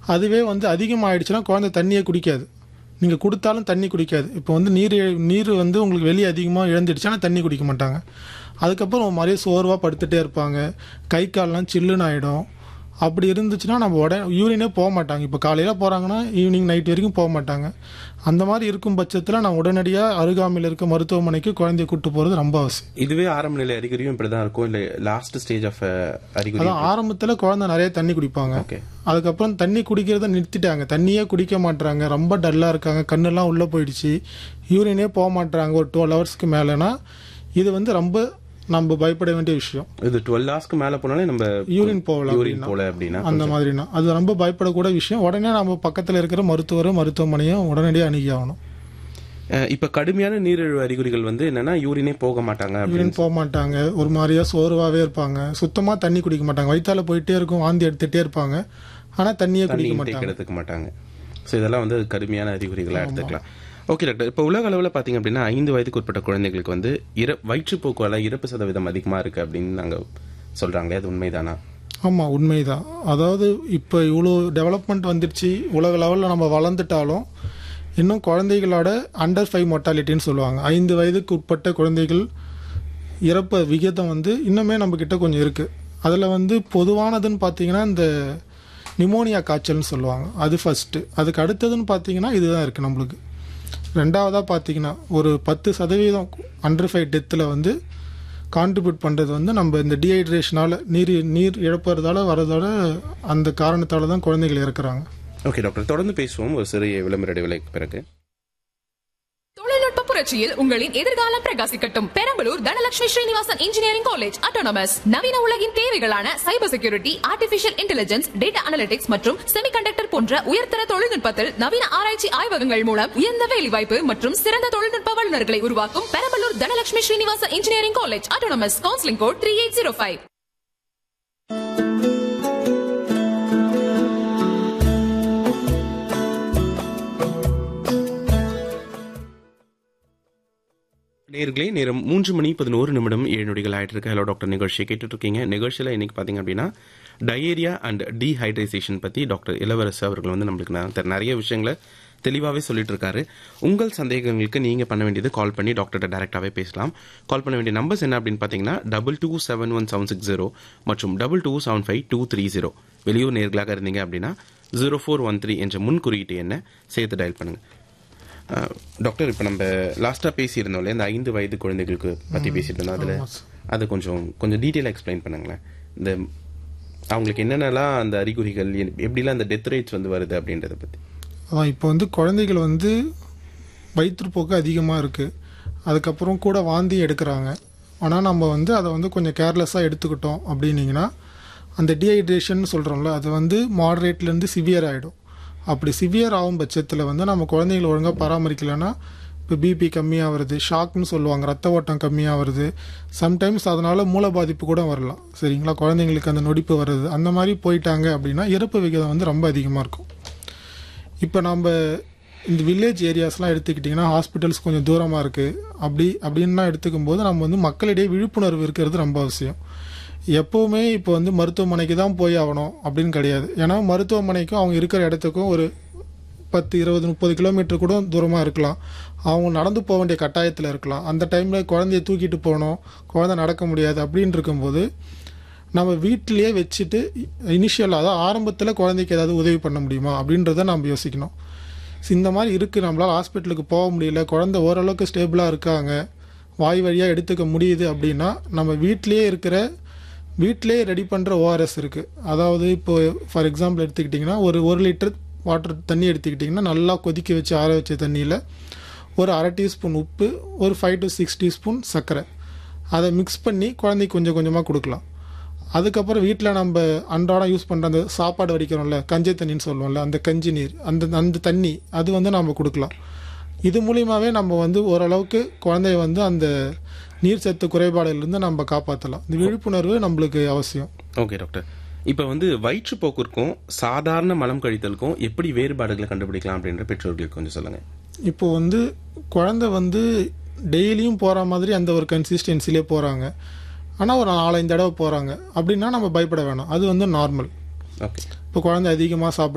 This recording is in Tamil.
அதுவே வந்து அதிகமாகிடுச்சுன்னா குழந்தை தண்ணியே குடிக்காது நீங்கள் கொடுத்தாலும் தண்ணி குடிக்காது இப்போ வந்து நீர் இழ- நீர் வந்து உங்களுக்கு வெளியே அதிகமாக இழந்துடுச்சுன்னா தண்ணி குடிக்க மாட்டாங்க அதுக்கப்புறம் ஒரு மாதிரியே சோர்வாக படுத்துகிட்டே இருப்பாங்க கை கால்லாம் சில்லுன்னு ஆகிடும் அப்படி இருந்துச்சுன்னா நம்ம உடனே யூரினே போக மாட்டாங்க இப்போ காலையில் போகிறாங்கன்னா ஈவினிங் நைட் வரைக்கும் போக மாட்டாங்க அந்த மாதிரி இருக்கும் பட்சத்தில் நான் உடனடியாக அருகாமையில் இருக்க மருத்துவமனைக்கு குழந்தைய கூட்டு போகிறது ரொம்ப அவசியம் இதுவே ஆரம்ப நிலை அறிகுறியும் இப்படிதான் இருக்கும் இல்ல லாஸ்ட் ஸ்டேஜ் ஆஃப் அறிகுறி அதான் ஆரம்பத்தில் குழந்தை நிறைய தண்ணி குடிப்பாங்க ஓகே அதுக்கப்புறம் தண்ணி குடிக்கிறத நிறுத்திட்டாங்க தண்ணியே குடிக்க மாட்றாங்க ரொம்ப டல்லாக இருக்காங்க கண்ணெல்லாம் உள்ளே போயிடுச்சு யூரினே போக மாட்றாங்க ஒரு டுவெல் ஹவர்ஸ்க்கு மேலேனா இது வந்து ரொம்ப நம்ம பயப்பட வேண்டிய விஷயம் இது டுவெல் ஹவர்ஸ்க்கு மேல போனாலே நம்ம யூரின் போகலாம் யூரின் போல அப்படின்னா அந்த மாதிரினா அது ரொம்ப பயப்படக்கூட விஷயம் உடனே நம்ம பக்கத்தில் இருக்கிற மருத்துவரும் மருத்துவமனையும் உடனடியாக அணுகி ஆகணும் அஹ், இப்ப கடுமையான நீரிழிவு அறிகுறிகள் வந்து என்னன்னா யூரினே போக மாட்டாங்க அப்படின்னு யூரின் போக மாட்டாங்க ஒரு மாதிரியா சோர்வாகவே இருப்பாங்க சுத்தமாக தண்ணி குடிக்க மாட்டாங்க வயிற்றால போயிட்டே இருக்கும் வாந்தி எடுத்துகிட்டே இருப்பாங்க ஆனால் தண்ணியே தண்ணி குடிக்க intake மாட்டாங்க எடுத்துக்க மாட்டாங்க ஸோ இதெல்லாம் வந்து கடுமையான அறிகுறிகளா எடுத்துக்கலாம் ஓகே டாக்டர் இப்போ உலக அளவில் பார்த்தீங்க அப்படின்னா ஐந்து வயதுக்கு உட்பட்ட குழந்தைகளுக்கு வந்து இற வயிற்றுப்போக்குவால இறப்பு சதவீதம் அதிகமாக இருக்கு அப்படின்னு நாங்கள் சொல்றாங்களே அது உண்மைதானா ஆமாம் உண்மைதான் அதாவது இப்போ இவ்வளோ டெவலப்மெண்ட் வந்துருச்சு உலக லெவலில் நம்ம வளர்ந்துட்டாலும் இன்னும் குழந்தைகளோட அண்டர் ஃபைவ் மொட்டாலிட்டின்னு சொல்லுவாங்க ஐந்து வயதுக்கு உட்பட்ட குழந்தைகள் இறப்பு விகிதம் வந்து இன்னுமே நம்ம கிட்ட கொஞ்சம் இருக்குது அதில் வந்து பொதுவானதுன்னு பார்த்தீங்கன்னா இந்த நிமோனியா காய்ச்சல்னு சொல்லுவாங்க அது ஃபஸ்ட்டு அதுக்கு அடுத்ததுன்னு பார்த்தீங்கன்னா இதுதான் இருக்குது நம்மளுக்கு ரெண்டாவதாக பார்த்தீங்கன்னா ஒரு பத்து சதவீதம் அண்டர் ஃபைவ் டெத்தில் வந்து கான்ட்ரிபியூட் பண்ணுறது வந்து நம்ம இந்த டீஹைட்ரேஷனால் நீர் நீர் இழப்புறதால வரதால அந்த காரணத்தால தான் குழந்தைகள் இறக்குறாங்க ஓகே டாக்டர் தொடர்ந்து பேசுவோம் ஒரு சிறிய விளம்பர இடைவேளைக்கு பிறகு தொழில்நுட்ப புரட்சியில் உங்களின் எதிர்காலம் பிரகாசிக்கட்டும் Perambalur Dhanalakshmi Srinivasan engineering college autonomous நவீன உலகின் தேவைகளான cyber security artificial intelligence data analytics மற்றும் செமிகண்டக்டர் போன்ற உயர்தர தொழில்நுட்பத்தில் நவீன ஆராய்ச்சி ஆய்வகங்கள் மூலம் உயர்ந்த வேலைவாய்ப்பு மற்றும் சிறந்த தொழில்நுட்ப வல்லுநர்களை உருவாக்கும் Perambalur Dhanalakshmi Srinivasan engineering college autonomous counselling code three eight zero five நேர்களே நேரம் மூன்று மணி பதினோரு நிமிடம் ஏழு நொடிகள் ஆயிட்டு இருக்கு ஹலோ டாக்டர் நிகழ்ச்சியை கேட்டுட்டு இருக்கீங்க நிகழ்ச்சியில் இன்னைக்கு பார்த்தீங்க அப்படின்னா டயேரியா அண்ட் டீஹைட்ரேஷன் பத்தி டாக்டர் இளவரசு அவர்கள் வந்து நம்மளுக்கு ந- தெ- நிறைய விஷயங்களை தெளிவாகவே சொல்லிட்டு இருக்காரு உங்கள் சந்தேகங்களுக்கு நீங்க பண்ண வேண்டியது கால் பண்ணி டாக்டர்கிட்ட டேரெக்டாகவே பேசலாம் கால் பண்ண வேண்டிய நம்பர்ஸ் என்ன அப்படின்னு பார்த்தீங்கன்னா double two seven one seven six zero மற்றும் double two seven five two three zero வெளியூர் நேர்களாக இருந்தீங்க அப்படின்னா ஜீரோ ஃபோர் ஒன் த்ரீ என்ற முன் குறியீட்டு என்ன சேர்த்து டயல் பண்ணுங்க அஹ், டாக்டர் இப்போ நம்ம லாஸ்ட்டாக பேசியிருந்தோம் இல்லையா இந்த ஐந்து வயது குழந்தைகளுக்கு பற்றி பேசிட்டு இருந்தோம் அதில் அது கொஞ்சம் கொஞ்சம் டீட்டெயிலாக எக்ஸ்பிளைன் பண்ணுங்களேன் இந்த அவங்களுக்கு என்னென்னலாம் அந்த அறிகுறிகள் எ- எப்படிலாம் அந்த டெத் ரேட்ஸ் வந்து வருது அப்படின்றத பற்றி அதான் இப்போ வந்து குழந்தைகள் வந்து வயிற்றுப்போக்கு அதிகமாக இருக்குது அதுக்கப்புறம் கூட வாந்தி எடுக்கிறாங்க ஆனால் நம்ம வந்து அதை வந்து கொஞ்சம் கேர்லெஸ்ஸாக எடுத்துக்கிட்டோம் அப்படின்னீங்கன்னா அந்த டீஹைட்ரேஷன் சொல்கிறோம்ல அது வந்து மாடரேட்லேருந்து சிவியர் ஆகிடும் அப்படி சிவியர் ஆகும் பட்சத்தில் வந்து நம்ம குழந்தைகளை ஒழுங்காக பராமரிக்கலைன்னா இப்போ பிபி கம்மியாக வருது ஷாக்னு சொல்லுவாங்க ரத்த ஓட்டம் கம்மியாக வருது சம்டைம்ஸ் அதனால் மூல பாதிப்பு கூட வரலாம் சரிங்களா குழந்தைங்களுக்கு அந்த நொடிப்பு வருது அந்த மாதிரி போயிட்டாங்க அப்படின்னா இறப்பு விகிதம் வந்து ரொம்ப அதிகமாக இருக்கும் இப்போ நம்ம இந்த வில்லேஜ் ஏரியாஸ்லாம் எடுத்துக்கிட்டிங்கன்னா ஹாஸ்பிட்டல்ஸ் கொஞ்சம் தூரமாக இருக்குது அப்படி அப்படின்லாம் எடுத்துக்கும் போது நம்ம வந்து மக்களிடையே விழிப்புணர்வு இருக்கிறது ரொம்ப அவசியம் எப்போவுமே இப்போ வந்து மருத்துவமனைக்கு தான் போய் ஆகணும் அப்படின்னு கிடையாது ஏன்னா மருத்துவமனைக்கும் அவங்க இருக்கிற இடத்துக்கும் ஒரு பத்து இருபது முப்பது கிலோமீட்டர் கூட தூரமாக இருக்கலாம் அவங்க நடந்து போக வேண்டிய கட்டாயத்தில் இருக்கலாம் அந்த டைமில் குழந்தைய தூக்கிட்டு போகணும் குழந்தை நடக்க முடியாது அப்படின்னு இருக்கும்போது நம்ம வீட்டிலேயே வச்சுட்டு இனிஷியல் அதாவது ஆரம்பத்தில் குழந்தைக்கு ஏதாவது உதவி பண்ண முடியுமா அப்படின்றத நம்ம யோசிக்கணும் So, இந்த மாதிரி இருக்குது நம்மளால் ஹாஸ்பிட்டலுக்கு போக முடியல குழந்தை ஓரளவுக்கு ஸ்டேபிளாக இருக்காங்க வாய் வழியாக எடுத்துக்க முடியுது அப்படின்னா நம்ம வீட்டிலேயே இருக்கிற வீட்டிலேயே ரெடி பண்ணுற ஓஆர்எஸ் இருக்குது அதாவது இப்போ ஃபார் எக்ஸாம்பிள் எடுத்துக்கிட்டிங்கன்னா ஒரு ஒரு லிட்டர் வாட்டர் தண்ணி எடுத்துக்கிட்டிங்கன்னா நல்லா கொதிக்க வச்சு ஆற வச்ச தண்ணியில் ஒரு அரை டீஸ்பூன் உப்பு ஒரு ஃபைவ் டு சிக்ஸ் டீஸ்பூன் சர்க்கரை அதை மிக்ஸ் பண்ணி குழந்தைக்கு கொஞ்சம் கொஞ்சமாக கொடுக்கலாம் அதுக்கப்புறம் வீட்டில் நம்ம அன்றாடம் யூஸ் பண்ணுற அந்த சாப்பாடு வடிக்கிறோம்ல கஞ்சி தண்ணின்னு சொல்லுவோம்ல அந்த கஞ்சி நீர் அந்த அந்த தண்ணி அது வந்து நம்ம கொடுக்கலாம் இது மூலியமாகவே நம்ம வந்து ஓரளவுக்கு குழந்தைய வந்து அந்த நீர் சத்து குறைபாடுலேருந்து நம்ம காப்பாற்றலாம் இந்த விழிப்புணர்வு நம்மளுக்கு அவசியம் ஓகே டாக்டர் இப்போ வந்து வயிற்றுப்போக்கிற்கும் சாதாரண மலம் கழித்தலுக்கும் எப்படி வேறுபாடுகளை கண்டுபிடிக்கலாம் அப்படின்ற பெற்றோர்களுக்கு கொஞ்சம் சொல்லுங்க இப்போ வந்து குழந்தை வந்து டெய்லியும் போகிற மாதிரி அந்த ஒரு கன்சிஸ்டன்சிலே போகிறாங்க ஆனால் ஒரு நாலஞ்சு தடவை போகிறாங்க அப்படின்னா நம்ம பயப்பட வேணாம் அது வந்து நார்மல் ஓகே இப்போ குழந்தை அதிகமாக சாப்பிட